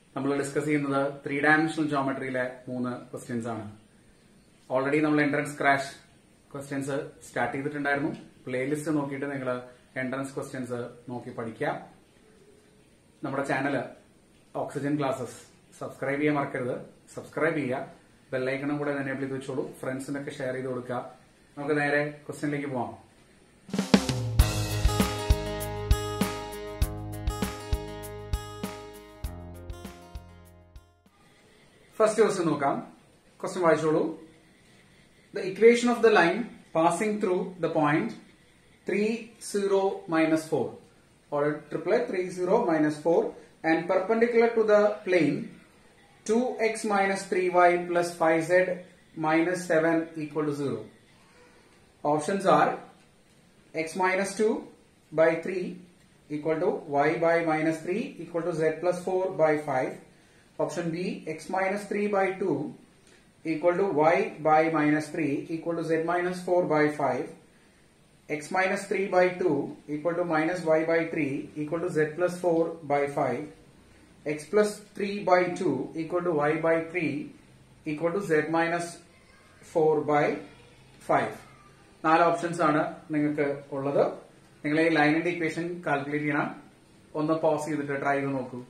നമ്മൾ ഡിസ്കസ് ചെയ്യുന്നത് three dimensional ജോമെട്രിയിലെ മൂന്ന് ക്വസ്റ്റ്യൻസ് ആണ് ഓൾറെഡി നമ്മൾ എൻട്രൻസ് ക്രാഷ് ക്വസ്റ്റ്യൻസ് സ്റ്റാർട്ട് ചെയ്തിട്ടുണ്ടായിരുന്നു പ്ലേലിസ്റ്റ് നോക്കിയിട്ട് നിങ്ങൾ എൻട്രൻസ് ക്വസ്റ്റ്യൻസ് നോക്കി പഠിക്കാം നമ്മുടെ ചാനല് ഓക്സിജൻ ക്ലാസ്സസ് സബ്സ്ക്രൈബ് ചെയ്യാൻ മറക്കരുത് സബ്സ്ക്രൈബ് ചെയ്യുക ബെല്ലൈക്കണും കൂടെ എനേബിൾ ചെയ്ത് വെച്ചോളൂ ഫ്രണ്ട്സിനൊക്കെ ഷെയർ ചെയ്ത് കൊടുക്കുക നമുക്ക് നേരെ ക്വസ്റ്റ്യനിലേക്ക് പോവാം ഫസ്റ്റ് ക്വസ്റ്റ്യൻ നോക്കാം ക്വസ്റ്റ്യൻ വായിച്ചോളൂ the equation of the line passing through the point 3 0 minus 4 or triplet 3 0 minus 4 and perpendicular to the plane 2x minus 3y plus 5z minus 7 equal to 0. Options are x minus 2 by 3 equal to y by minus 3 equal to z plus 4 by 5. Option B x minus 3 by 2 equal to y by minus 3 equal to z minus 4 by 5 x minus 3 by 2 equal to minus y by 3 equal to z plus 4 by 5 x plus 3 by 2 equal to y by 3 equal to z minus 4 by 5 നാല് options ആണ് നിങ്ങൾക്ക് ഉള്ളത് നിങ്ങൾ ഈ ലൈനിന്റെ equation calculate ചെയ്യണം ഒന്ന് pose ചെയ്തിട്ട് ട്രൈ ചെയ്ത് നോക്കൂ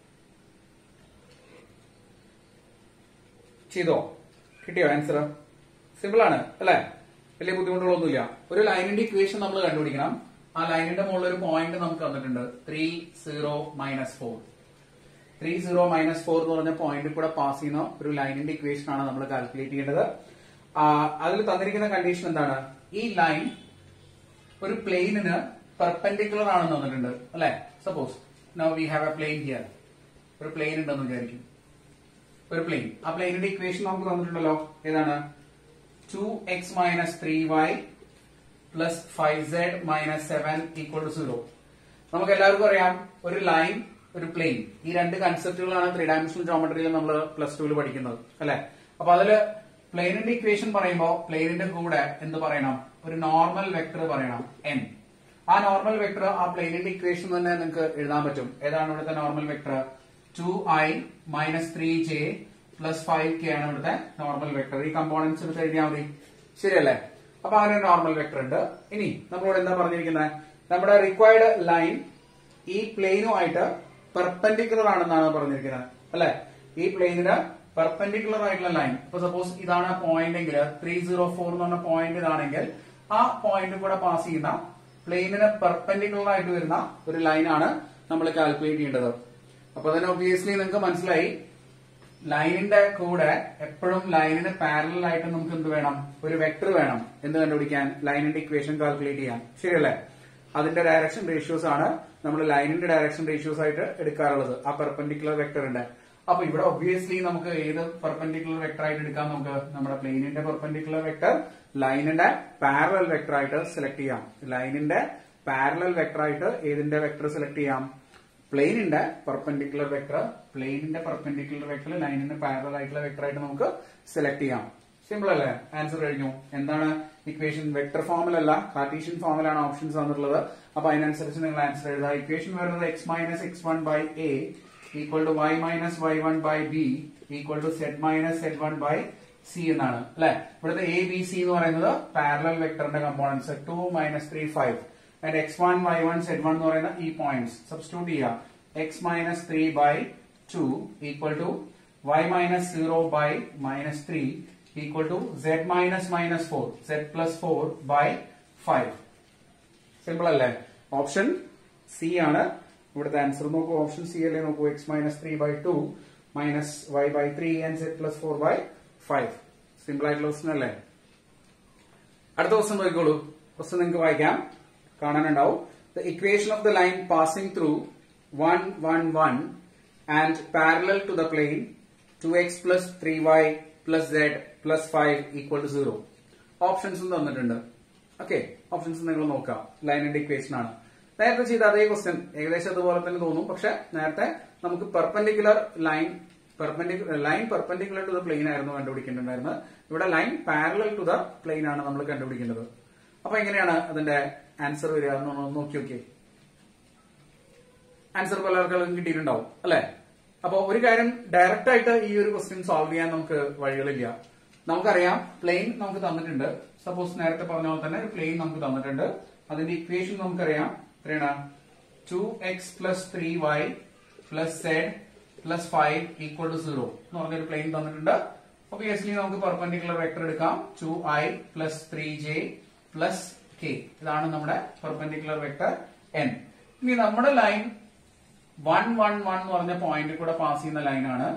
ചെയ്തോ കിട്ടിയോ ആൻസർ സിമ്പിൾ ആണ് അല്ലെ വലിയ ബുദ്ധിമുട്ടുകളൊന്നുമില്ല ഒരു ലൈനിന്റെ ഇക്വേഷൻ നമ്മൾ കണ്ടുപിടിക്കണം ആ ലൈനിന്റെ മുകളിൽ ഒരു പോയിന്റ് നമുക്ക് തന്നിട്ടുണ്ട് three zero minus four three zero minus four എന്ന് പറഞ്ഞ പോയിന്റ് കൂടെ പാസ് ചെയ്യുന്ന ഒരു ലൈനിന്റെ ഇക്വേഷൻ ആണ് നമ്മൾ കാൽക്കുലേറ്റ് ചെയ്യേണ്ടത് ആ, അതിൽ തന്നിരിക്കുന്ന കണ്ടീഷൻ എന്താണ് ഈ ലൈൻ ഒരു പ്ലെയിനിന് പെർപെൻഡിക്കുലർ ആണെന്ന് തന്നിട്ടുണ്ട് അല്ലെ suppose no we have a plane here ഒരു പ്ലെയിൻ ഉണ്ടെന്ന് വിചാരിക്കും ഒരു പ്ലെയിൻ ആ പ്ലെയിനിന്റെ ഇക്വേഷൻ നമുക്ക് തന്നിട്ടുണ്ടല്ലോ ഏതാണ് two X minus three Y plus five Z minus seven equal to zero നമുക്ക് എല്ലാവർക്കും അറിയാം ഒരു ലൈൻ ഒരു പ്ലെയിൻ ഈ രണ്ട് കൺസെപ്റ്റുകളാണ് ത്രീ ഡയമെൻഷണൽ ജോമെട്രിയിൽ നമ്മൾ പ്ലസ് ടുവിൽ പഠിക്കുന്നത് അല്ലെ അപ്പൊ അതില് പ്ലെയിനിന്റെ ഇക്വേഷൻ പറയുമ്പോൾ പ്ലെയിനിന്റെ കൂടെ എന്ത് പറയണം ഒരു നോർമൽ വെക്ടർ പറയണം എൻ ആ നോർമൽ വെക്ടർ ആ പ്ലെയിനിന്റെ ഇക്വേഷൻ തന്നെ നിങ്ങൾക്ക് എഴുതാൻ പറ്റും ഏതാണ് ഇവിടുത്തെ normal vector two I minus three J plus five K ആണ് ഇവിടുത്തെ നോർമൽ വെക്ടർ ഈ കമ്പോണൻസ് എടുത്ത് എഴുതിയാൽ മതി ശരിയല്ലേ അപ്പൊ അങ്ങനെ നോർമൽ വെക്ടർ ഉണ്ട് ഇനി നമ്മളോട് എന്താ പറഞ്ഞിരിക്കുന്നത് നമ്മുടെ റിക്വയർഡ് ലൈൻ ഈ പ്ലെയിനുമായിട്ട് പെർപെൻഡിക്കുലർ ആണെന്നാണ് പറഞ്ഞിരിക്കുന്നത് അല്ലെ ഈ പ്ലെയിനിന് പെർപെൻഡിക്കുലർ ആയിട്ടുള്ള ലൈൻ ഇപ്പൊ സപ്പോസ് ഇതാണ് പോയിന്റ് എങ്കിൽ ത്രീ സീറോ ഫോർ എന്ന് പറഞ്ഞ പോയിന്റ് ഇതാണെങ്കിൽ ആ പോയിന്റ് കൂടെ പാസ് ചെയ്യുന്ന പ്ലെയിനിന് പെർപെൻഡിക്കുലർ ആയിട്ട് വരുന്ന ഒരു ലൈനാണ് നമ്മൾ കാൽക്കുലേറ്റ് ചെയ്യേണ്ടത് അപ്പൊ തന്നെ ഒബിയസ്ലി നിങ്ങൾക്ക് മനസ്സിലായി ലൈനിന്റെ കൂടെ എപ്പോഴും ലൈനിന് പാരലൽ ആയിട്ട് നമുക്ക് എന്ത് വേണം ഒരു വെക്ടർ വേണം എന്ന് കണ്ടുപിടിക്കാൻ ലൈനിന്റെ ഇക്വേഷൻ കാൽക്കുലേറ്റ് ചെയ്യാൻ ശരിയല്ലേ അതിന്റെ ഡയറക്ഷൻ റേഷ്യോസ് ആണ് നമ്മൾ ലൈനിന്റെ ഡയറക്ഷൻ റേഷ്യോസ് ആയിട്ട് എടുക്കാറുള്ളത് ആ പെർപെൻഡിക്കുലർ വെക്ടറിന്റെ അപ്പൊ ഇവിടെ ഒബ്വിയസ്ലി നമുക്ക് ഏത് പെർപെൻഡിക്കുലർ വെക്ടർ ആയിട്ട് എടുക്കാം നമുക്ക് നമ്മുടെ പ്ലെയിനിന്റെ പെർപെൻഡിക്കുലർ വെക്ടർ ലൈനിന്റെ പാരലൽ വെക്ടർ ആയിട്ട് സെലക്ട് ചെയ്യാം ലൈനിന്റെ പാരലൽ വെക്ടർ ആയിട്ട് ഏതിന്റെ വെക്ടർ സെലക്ട് ചെയ്യാം പ്ലെയിനിന്റെ പെർപെൻഡിക്കുലർ വെക്ടർ പ്ലെയിനിന്റെ പെർപെൻഡിക്കുലർ വെക്ടർ ലൈനിന്റെ പാരലൽ ആയിട്ടുള്ള വെക്ടർ ആയിട്ട് നമുക്ക് സെലക്ട് ചെയ്യാം സിമ്പിൾ അല്ലേ ആൻസർ കഴിഞ്ഞു എന്താണ് ഇക്വേഷൻ വെക്ടർ ഫോമിലല്ല കാർട്ടീഷ്യൻ ഫോമിലാണ് ഓപ്ഷൻസ് തന്നിട്ടുള്ളത് അപ്പൊ അതിനനുസരിച്ച് നിങ്ങൾ ആൻസർ എഴുതുക ഇക്വേഷൻ വരുന്നത് X minus X one by A equal to Y minus Y one by B equal to Z minus Z one by C എന്നാണ് അല്ലെ ഇവിടുത്തെ എ ബി സി എന്ന് പറയുന്നത് പാരലൽ വെക്ടറിന്റെ components two minus three five and X one Y one Z one എന്ന് പറയുന്ന ഈ പോയിന്റ്സ് സബ്സ്റ്റിറ്റ്യൂട്ട് ചെയ്യുക X minus three by two equal to Y minus zero by minus three equal to Z minus minus four Z plus four by five simple അല്ലേ option C ആണ് ഇവിടുത്തെ answer നോക്കൂ option C അല്ലേ നോക്കൂ X minus three by two minus Y by three and Z plus four by five simple ആയിട്ടുള്ള question അല്ലേ അടുത്ത question നോക്കിക്കോളൂ ക്വസ്റ്റൻ നിങ്ങൾക്ക് വായിക്കാം കാണാനുണ്ടാവും the equation of the line passing through one one one and parallel to the plane two X plus three Y plus Z plus five equal to zero ഓപ്ഷൻസും തന്നിട്ടുണ്ട് okay options നിങ്ങൾ നോക്കാം ലൈനിന്റെ equation ആണ് നേരത്തെ ചെയ്ത അതേ ക്വസ്റ്റ്യൻ ഏകദേശം അതുപോലെ തന്നെ തോന്നും പക്ഷെ നേരത്തെ നമുക്ക് perpendicular line perpendicular line perpendicular to the plane ആയിരുന്നു കണ്ടുപിടിക്കേണ്ടതായിരുന്നത് ഇവിടെ line parallel to the plane ആണ് നമ്മൾ കണ്ടുപിടിക്കേണ്ടത് അപ്പൊ എങ്ങനെയാണ് അതിന്റെ ആൻസർ വരിക എന്ന് ഒന്ന് നോക്കി നോക്കിയേ ആൻസർ പല ആൾക്കാർക്കും കിട്ടിയിട്ടുണ്ടാവും അല്ലെ അപ്പൊ ഒരു കാര്യം ഡയറക്റ്റ് ആയിട്ട് ഈ ഒരു ക്വസ്റ്റ്യൻ സോൾവ് ചെയ്യാൻ നമുക്ക് വഴികളില്ല നമുക്കറിയാം പ്ലെയിൻ നമുക്ക് തന്നിട്ടുണ്ട് സപ്പോസ് നേരത്തെ പറഞ്ഞ പോലെ തന്നെ ഒരു പ്ലെയിൻ നമുക്ക് തന്നിട്ടുണ്ട് അതിന്റെ ഇക്വേഷൻ നമുക്കറിയാം എത്രയാണ് two X plus three Y plus Z plus five equal to zero എന്ന് പറഞ്ഞൊരു പ്ലെയിൻ തന്നിട്ടുണ്ട് ഒബിയസ്ലി നമുക്ക് പെർപെൻഡിക്കുലർ വെക്ടർ എടുക്കാം two I plus three J plus K ഇതാണ് നമ്മുടെ പെർപെൻഡിക്കുലർ വെക്ടർ എൻ ഇനി നമ്മുടെ ലൈൻ വൺ വൺ വൺ എന്ന് പറഞ്ഞ പോയിന്റിൽ കൂടെ പാസ് ചെയ്യുന്ന ലൈനാണ്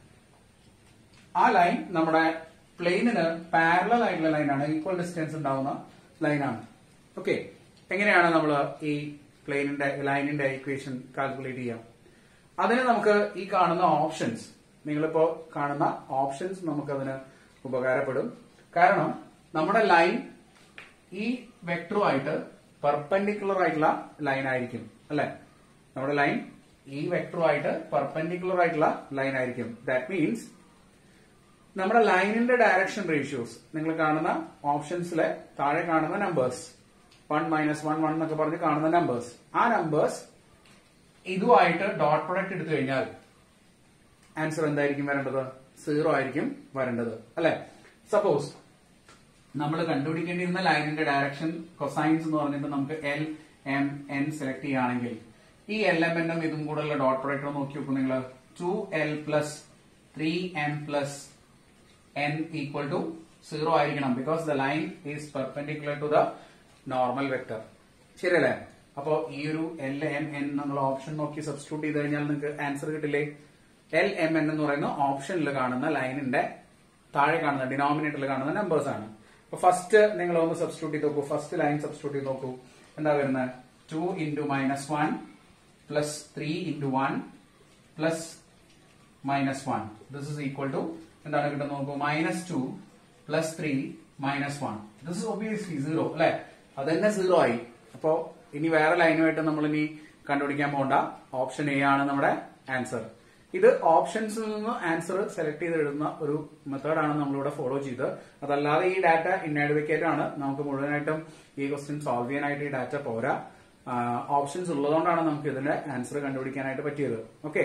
ആ ലൈൻ നമ്മുടെ പ്ലെയിനിന് പാരലൽ ആയിട്ടുള്ള ലൈനാണ് ഈക്വൽ ഡിസ്റ്റൻസ് ഉണ്ടാവുന്ന ലൈനാണ് ഓക്കെ എങ്ങനെയാണ് നമ്മൾ ഈ പ്ലെയിനിന്റെ ലൈനിന്റെ ഇക്വേഷൻ കാൽക്കുലേറ്റ് ചെയ്യാം അതിന് നമുക്ക് ഈ കാണുന്ന ഓപ്ഷൻസ് നിങ്ങളിപ്പോ കാണുന്ന ഓപ്ഷൻസ് നമുക്കതിന് ഉപകാരപ്പെടും കാരണം നമ്മുടെ ലൈൻ ഈ വെക്ടറുമായിട്ട് പെർപെൻഡിക്കുലർ ആയിട്ടുള്ള ലൈൻ ആയിരിക്കും അല്ലെ നമ്മുടെ ലൈൻ ഈ വെക്ടറുമായിട്ട് പെർപെൻഡിക്കുലർ ആയിട്ടുള്ള ലൈൻ ആയിരിക്കും ദാറ്റ് മീൻസ് നമ്മുടെ ലൈനിന്റെ ഡയറക്ഷൻ റേഷ്യോസ് നിങ്ങൾ കാണുന്ന ഓപ്ഷൻസിലെ താഴെ കാണുന്ന numbers one minus one one എന്നൊക്കെ പറഞ്ഞ് കാണുന്ന നമ്പേഴ്സ് ആ നമ്പേഴ്സ് ഇതുമായിട്ട് ഡോട്ട് പ്രൊഡക്റ്റ് എടുത്തു കഴിഞ്ഞാൽ ആൻസർ എന്തായിരിക്കും വരേണ്ടത് സീറോ ആയിരിക്കും വരേണ്ടത് അല്ലെ സപ്പോസ് നമ്മൾ കണ്ടുപിടിക്കേണ്ടിയിരുന്ന ലൈനിന്റെ ഡയറക്ഷൻ കൊസൈൻസ് എന്ന് പറഞ്ഞിട്ട് നമുക്ക് എൽ എം എൻ സെലക്ട് ചെയ്യുകയാണെങ്കിൽ ഈ എൽ എം എന്നും ഇതും കൂടെയുള്ള ഡോട്ട് പ്രൊഡക്റ്റ് നോക്കി നോക്കൂ നിങ്ങൾ two L plus three M plus N equal to zero ആയിരിക്കണം because the line is perpendicular to the normal vector ശരിയല്ലേ അപ്പോ ഈ ഒരു എൽ എം എൻ എന്നുള്ള ഓപ്ഷൻ നോക്കി സബ്സ്റ്റിറ്റ്യൂട്ട് ചെയ്ത് കഴിഞ്ഞാൽ നിങ്ങൾക്ക് ആൻസർ കിട്ടില്ലേ എൽ എം എൻ എന്ന് പറയുന്ന ഓപ്ഷനിൽ കാണുന്ന ലൈനിന്റെ താഴെ കാണുന്ന ഡിനോമിനേറ്ററിൽ കാണുന്ന നമ്പേഴ്സ് ആണ് അപ്പൊ ഫസ്റ്റ് നിങ്ങൾ ഒന്ന് സബ്സ്റ്റിറ്റ്യൂട്ട് ചെയ്ത് നോക്കൂ ഫസ്റ്റ് ലൈൻ സബ്സ്റ്റിറ്റ്യൂട്ട് ചെയ്ത് നോക്കൂ എന്താ വരുന്നത് two into minus one plus three into one plus minus one this is equal to എന്താണ് കിട്ടുന്നത് നോക്കൂ minus two plus three minus one this is obviously zero അല്ലെ അത് തന്നെ സീറോ ആയി അപ്പോ ഇനി വേറെ ലൈനുമായിട്ട് നമ്മൾ ഇനി കണ്ടുപിടിക്കാൻ പോകണ്ട ഓപ്ഷൻ എ ആണ് നമ്മുടെ ആൻസർ ഇത് ഓപ്ഷൻസിൽ നിന്ന് ആൻസർ സെലക്ട് ചെയ്ത് എഴുതുന്ന ഒരു മെത്തേഡാണ് നമ്മളിവിടെ ഫോളോ ചെയ്തത് അതല്ലാതെ ഈ ഡാറ്റ ഇന്നാഡ്വക്കേറ്റ് ആണ് നമുക്ക് മുഴുവനായിട്ടും ഈ ക്വസ്റ്റ്യൻ സോൾവ് ചെയ്യാനായിട്ട് ഈ ഡാറ്റ പോരാ ഓപ്ഷൻസ് ഉള്ളതുകൊണ്ടാണ് നമുക്ക് ഇതിന്റെ ആൻസർ കണ്ടുപിടിക്കാനായിട്ട് പറ്റിയത് ഓക്കെ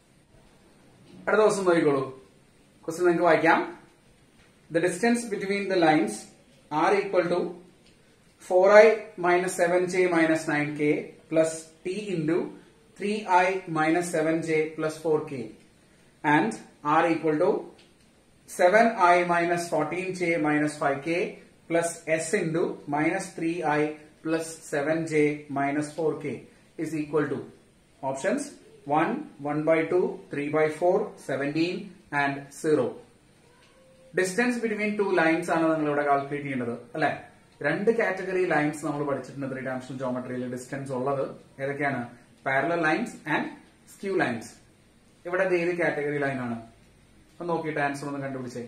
അടുത്ത ദിവസം നോക്കിക്കോളൂ ക്വസ്റ്റ്യൻ നിങ്ങൾക്ക് വായിക്കാം the distance between the lines R equal to four I minus seven J minus nine K plus T into three I minus seven J plus four K and R equal to seven I minus fourteen J minus five K plus S into minus three I plus seven J minus four K is equal to options one one by two three by four seventeen and zero distance between two lines ആണ് നിങ്ങൾ ഇവിടെ calculate ചെയ്യേണ്ടത് അല്ലെ രണ്ട് category lines നമ്മൾ പഠിച്ചിട്ടുണ്ട് three dimensional ജോമെട്രിയിൽ distance ഉള്ളത് ഏതൊക്കെയാണ് parallel lines and skew lines ഇവിടെ ഇത് ഏത് കാറ്റഗറി ലൈൻ ആണ് അപ്പൊ നോക്കിയിട്ട് ആൻസർ ഒന്ന് കണ്ടുപിടിച്ചേ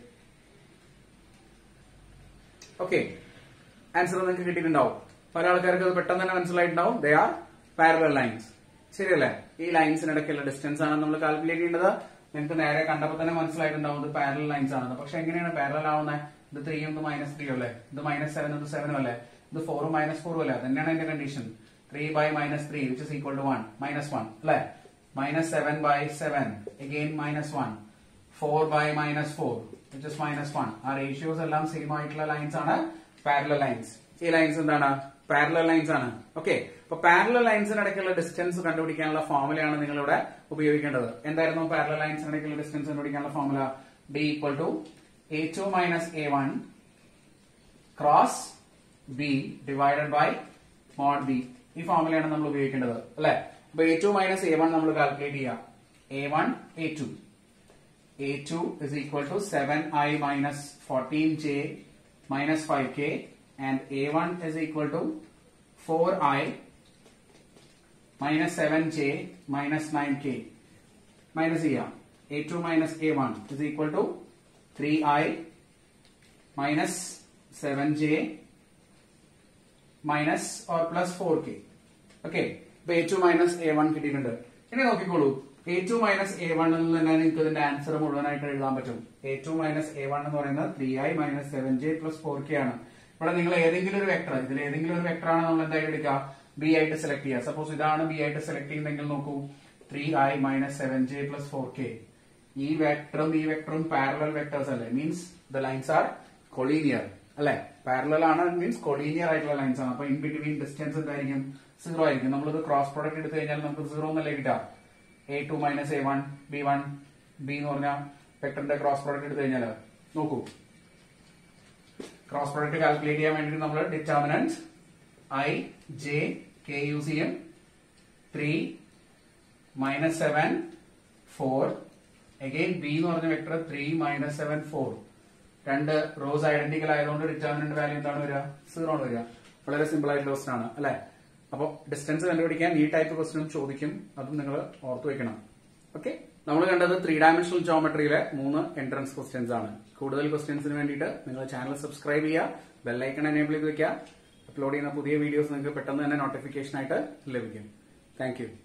ഓക്കെ ആൻസർ നിങ്ങൾക്ക് കിട്ടിയിട്ടുണ്ടാവും പല ആൾക്കാർക്ക് അത് പെട്ടെന്ന് തന്നെ മനസ്സിലായിട്ടുണ്ടാവും ദേ ആർ പാരലൽ ലൈൻസ് ശരിയല്ലേ ഈ ലൈൻസിനിടയ്ക്കുള്ള ഡിസ്റ്റൻസ് ആണ് നമ്മൾ കാൽക്കുലേറ്റ് ചെയ്യേണ്ടത് നിങ്ങൾക്ക് നേരെ കണ്ടപ്പോൾ തന്നെ മനസ്സിലായിട്ടുണ്ടാവും ഇത് പാരലൽ ലൈൻസ് ആണ് പക്ഷെ എങ്ങനെയാണ് പാരലൽ ആവുന്നത് ഇത് ത്രീയും ഇത് മൈനസ് ത്രീ അല്ലേ ഇത് മൈനസ് സെവൻ ഇത് സെവനും അല്ലേ ഇത് ഫോറും മൈനസ് ഫോറും അല്ലേ അതന്നെയാണ് എന്റെ condition three by minus three which is equal to one minus one അല്ലെ minus seven by seven again minus one four by minus four which is minus one ആ റേഷ്യോസ് എല്ലാം സെയിം ആയിട്ടുള്ള ലൈൻസ് ആണ് parallel lines ഈ lines എന്താണ് parallel lines ആണ് okay അപ്പൊ parallel ലൈൻസിനിടയ്ക്കുള്ള ഡിസ്റ്റൻസ് കണ്ടുപിടിക്കാനുള്ള ഫോർമുലയാണ് നിങ്ങൾ ഇവിടെ ഉപയോഗിക്കേണ്ടത് എന്തായിരുന്നു പാരലൽ ലൈൻസിനിടയ്ക്കുള്ള ഡിസ്റ്റൻസ് കണ്ടുപിടിക്കാനുള്ള formula D equal to A two minus A one cross B divided by mod B ഈ ഫോർമുലയാണ് നമ്മൾ ഉപയോഗിക്കേണ്ടത് അല്ലെ അപ്പൊ A two minus A one നമ്മൾ കാൽക്കുലേറ്റ് ചെയ്യാം A one A two A two is equal to seven I minus fourteen J minus five K and A one is equal to four I minus seven J minus nine K minus ചെയ്യാം A two minus A one is equal to three I minus seven J minus or plus four K okay ഇപ്പൊ A two minus A one കിട്ടിയിട്ടുണ്ട് ഇനി നോക്കിക്കോളൂ A two minus A one എന്ന് തന്നെ നിങ്ങൾക്ക് ഇതിന്റെ answer മുഴുവനായിട്ട് എഴുതാൻ പറ്റും A two minus A one എന്ന് പറയുന്നത് three I minus seven J plus four K ആണ് ഇവിടെ നിങ്ങൾ ഏതെങ്കിലും ഒരു വെക്ടർ ഇതിൽ ഏതെങ്കിലും ഒരു വെക്ടർ ആണ് നമ്മൾ എന്തായാലും എടുക്കുക ബി ആയിട്ട് സെലക്ട് ചെയ്യുക സപ്പോസ് ഇതാണ് ബി ആയിട്ട് സെലക്ട് ചെയ്യുന്നതെങ്കിൽ നോക്കൂ three I minus seven J plus four K ഈ വെക്ടറും ഈ വെക്ടറും പാരലൽ വെക്ടേഴ്സ് അല്ലേ means the lines are collinear അല്ലെ പാരലൽ ആണ് മീൻസ് കൊളീനിയർ ആയിട്ടുള്ള ലൈൻസ് ആണ് അപ്പൊ ഇൻ ബിറ്റ്വീൻ ഡിസ്റ്റൻസ് എന്തായിരിക്കും സീറോ ആയിരിക്കും നമ്മളിത് ക്രോസ് പ്രോഡക്റ്റ് എടുത്തു കഴിഞ്ഞാൽ നമുക്ക് സീറോ എന്നല്ലേ കിട്ടാം A two minus A one B one B എന്ന് പറഞ്ഞ വെക്ടറിന്റെ ക്രോസ് പ്രോഡക്റ്റ് എടുത്തു കഴിഞ്ഞാൽ നോക്കൂ ക്രോസ് പ്രോഡക്റ്റ് കാൽക്കുലേറ്റ് ചെയ്യാൻ വേണ്ടി നമ്മൾ determinant I J K use ചെയ്യും three minus seven four again B എന്ന് പറഞ്ഞ vector three minus seven four രണ്ട് റോസ് ഐഡന്റിക്കൽ ആയതുകൊണ്ട് ഡിറ്റർമിനന്റ് വാല്യൂ എന്താണ് വരിക സീറോ ആണ് വരിക വളരെ സിമ്പിൾ ആയിട്ടുള്ള ക്വസ്റ്റൻ ആണ് അല്ലെ അപ്പോൾ ഡിസ്റ്റൻസ് കണ്ടുപിടിക്കാൻ ഈ ടൈപ്പ് ക്വസ്റ്റനും ചോദിക്കും അതും നിങ്ങൾ ഓർത്തു വെക്കണം ഓക്കെ നമ്മൾ കണ്ടത് ത്രീ ഡയമെൻഷണൽ ജോമെട്രിയിലെ മൂന്ന് എൻട്രൻസ് ക്വസ്റ്റ്യൻസ് ആണ് കൂടുതൽ ക്വസ്റ്റ്യൻസിന് വേണ്ടിയിട്ട് നിങ്ങൾ ചാനൽ സബ്സ്ക്രൈബ് ചെയ്യുക ബെല്ലൈക്കൺ എനേബിൾ ചെയ്ത് വെക്കുക അപ്ലോഡ് ചെയ്യുന്ന പുതിയ വീഡിയോസ് നിങ്ങൾക്ക് പെട്ടെന്ന് തന്നെ നോട്ടിഫിക്കേഷൻ ആയിട്ട് ലഭിക്കും താങ്ക്